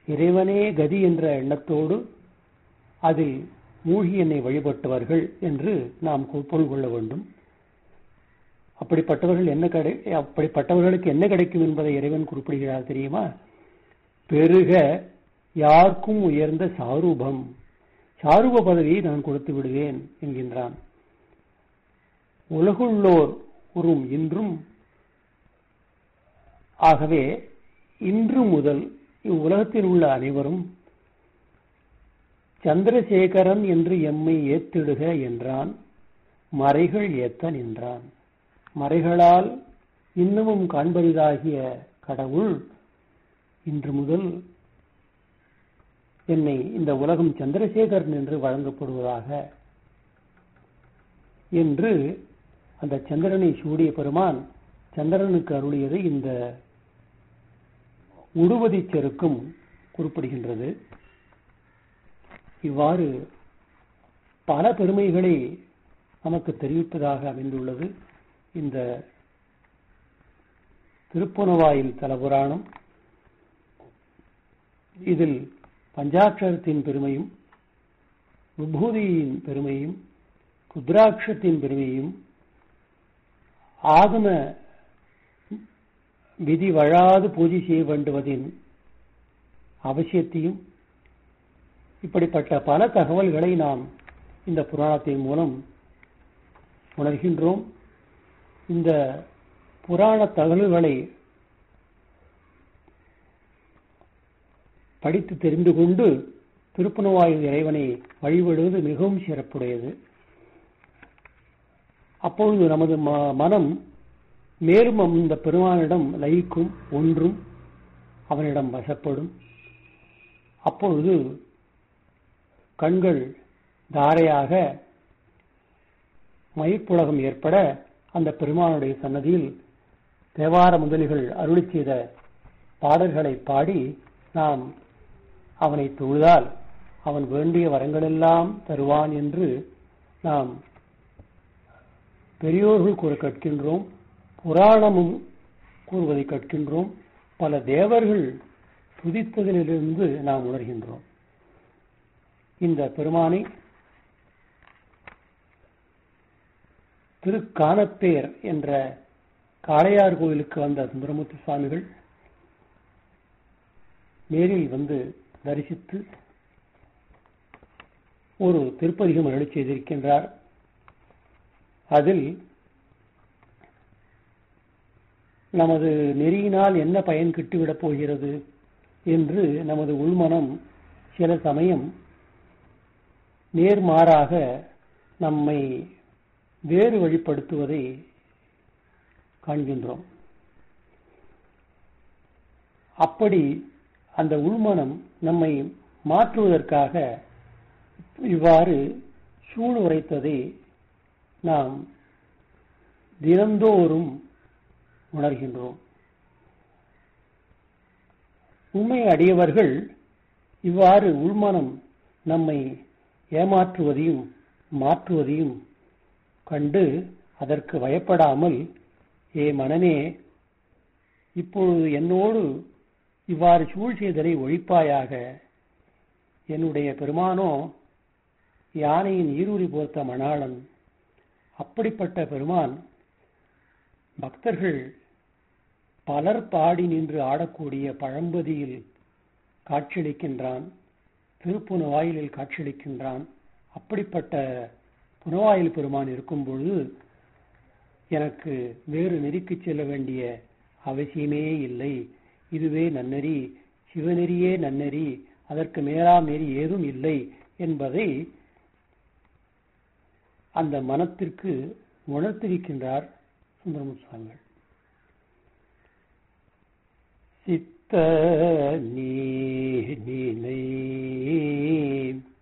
இறைவனே கதி என்ற எண்ணத்தோடு அதில் மூழ்கி என்னை வழிபட்டவர்கள் என்று நாம் பொருள் கொள்ள வேண்டும் அப்படிப்பட்டவர்கள் என்ன கிடை அப்படிப்பட்டவர்களுக்கு என்ன கிடைக்கும் என்பதை இறைவன் குறிப்பிடுகிறார் தெரியுமா பெருக யாருக்கும் உயர்ந்த சாரூபம் சாரூப பதவியை நான் கொடுத்து விடுவேன் என்கின்றான் உலகுள்ளோர் உறும் இன்றும் ஆகவே இன்று முதல் இவ்வுலகத்தில் உள்ள அனைவரும் சந்திரசேகரன் என்று எம்மை ஏத்திடுக என்றான் மறைகள் ஏத்த நின்றான் மறைகளால் இன்னமும் காண்பரிதாகிய கடவுள் இன்று முதல் என்னை இந்த உலகம் சந்திரசேகரன் என்று வழங்கப்படுவதாக என்று அந்த சந்திரனை சூடிய பெருமான் சந்திரனுக்கு அருளியது இந்த உடுவதி செருக்கும் குறிப்பிடுகின்றது இவ்வாறு பல பெருமைகளை நமக்கு தெரிவிப்பதாக அமைந்துள்ளது இந்த திருப்புணவாயில் தலபுராணம் இதில் பஞ்சாட்சரத்தின் பெருமையும் விபூதியின் பெருமையும் குத்ராட்சத்தின் பெருமையும் ஆகம விதி வழாது பூஜை செய்ய வேண்டுவதின் அவசியத்தையும் இப்படிப்பட்ட பல தகவல்களை நாம் இந்த புராணத்தின் மூலம் உணர்கின்றோம் இந்த புராண தகவல்களை படித்து தெரிந்து கொண்டு திருப்பணவாயு இறைவனை வழிபடுவது மிகவும் சிறப்புடையது அப்பொழுது நமது மனம் மேலும் அந்த பெருமானிடம் லயிக்கும் ஒன்றும் அவனிடம் வசப்படும் அப்பொழுது கண்கள் தாரையாக மயிர்ப்புலகம் ஏற்பட அந்த பெருமானுடைய சன்னதியில் தேவார முதலிகள் அருளி செய்த பாடல்களை பாடி நாம் அவனை தொழுதால் அவன் வேண்டிய வரங்களெல்லாம் தருவான் என்று நாம் பெரியோர்கள் கூற கற்கின்றோம் புராணமும் கூறுவதை கற்கின்றோம் பல தேவர்கள் துதித்ததிலிருந்து நாம் உணர்கின்றோம் இந்த பெருமானை திருக்கானப்பேர் என்ற காளையார் கோயிலுக்கு வந்த சுந்தரமூர்த்தி சுவாமிகள் நேரில் வந்து தரிசித்து ஒரு திருப்பதிகம் அருளி செய்திருக்கின்றார் அதில் நமது நெறியினால் என்ன பயன் கிட்டுவிடப் போகிறது என்று நமது உள்மனம் சில சமயம் நேர்மாறாக நம்மை வேறு வழிப்படுத்துவதை காண்கின்றோம் அப்படி அந்த உள்மனம் நம்மை மாற்றுவதற்காக இவ்வாறு சூழ் உரைத்ததை நாம் தினந்தோறும் உணர்கின்றோம் உண்மை அடியவர்கள் இவ்வாறு உள்மனம் நம்மை ஏமாற்றுவதையும் மாற்றுவதையும் கண்டு அதற்கு பயப்படாமல் ஏ மனனே இப்பொழுது என்னோடு இவ்வாறு சூழ் செய்தலை ஒழிப்பாயாக என்னுடைய பெருமானோ யானையின் ஈரூரி போர்த்த மணாளன் அப்படிப்பட்ட பெருமான் பக்தர்கள் பலர் பாடி நின்று ஆடக்கூடிய பழம்பதியில் காட்சியளிக்கின்றான் திருப்புணவாயிலில் காட்சியளிக்கின்றான் அப்படிப்பட்ட புனவாயில் பெருமான் இருக்கும் பொழுது எனக்கு வேறு நெறிக்கு செல்ல வேண்டிய அவசியமே இல்லை இதுவே நன்னெறி சிவநெறியே நன்னெறி அதற்கு மேலாம் நெறி ஏதும் இல்லை என்பதை அந்த மனத்திற்கு உணர்த்திருக்கின்றார் சுந்தரமுசாமிகள் சித்த நீ நினை